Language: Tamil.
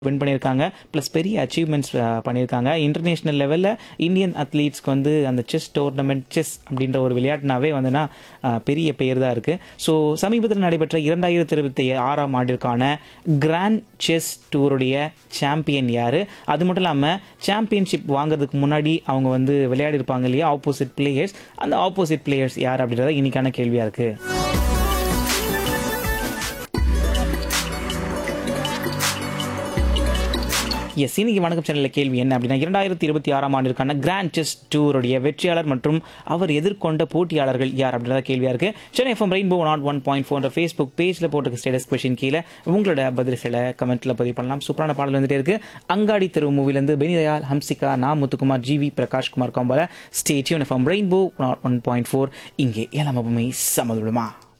வின் பண்ணியிருக்காங்க ப்ளஸ் பெரிய அச்சீவ்மெண்ட்ஸ் பண்ணியிருக்காங்க இன்டர்நேஷ்னல் லெவலில் இந்தியன் அத்லீட்ஸ்க்கு வந்து அந்த செஸ் டோர்னமெண்ட் செஸ் அப்படின்ற ஒரு விளையாட்டுனாவே வந்துன்னா அஹ், பெரிய பெயர் தான் இருக்குது ஸோ சமீபத்தில் நடைபெற்ற இரண்டாயிரத்தி இருபத்தி ஆறாம் ஆண்டிற்கான கிராண்ட் செஸ் டூருடைய சாம்பியன் யார் அது மட்டும் இல்லாமல் சாம்பியன்ஷிப் வாங்குறதுக்கு முன்னாடி அவங்க வந்து விளையாடி இருப்பாங்க இல்லையா ஆப்போசிட் பிளேயர்ஸ் அந்த ஆப்போசிட் பிளேயர்ஸ் யார் அப்படின்றத இன்னைக்கான கேள்வியாக இருக்குது எஸ் இன்னைக்கு வணக்கம் சேனலில் கேள்வி என்ன அப்படின்னா இரண்டாயிரத்தி இருபத்தி ஆறாம் ஆண்டிற்கான கிராண்ட் செஸ் டூருடைய வெற்றியாளர் மற்றும் அவர் எதிர்கொண்ட போட்டியாளர்கள் யார் அப்படின்றத கேள்வியாக இருக்கு Chennai FM rainbow nought one point four Facebook பேஜில் போட்டிருக்க ஸ்டேட்டஸ் கொஷின் கீழே உங்களோட பதில்களை கமெண்ட்டில் பதிவு பண்ணலாம் சூப்பரான பாடல் வந்துட்டே இருக்கு அங்காடி தெரு மூவிலேருந்து பெனிதயால் ஹம்சிகா நா முத்துக்குமார் ஜிவி பிரகாஷ் குமார் காம்பால stay tuned FM rainbow nought one point four இங்கே ஏழாம் சமதுமா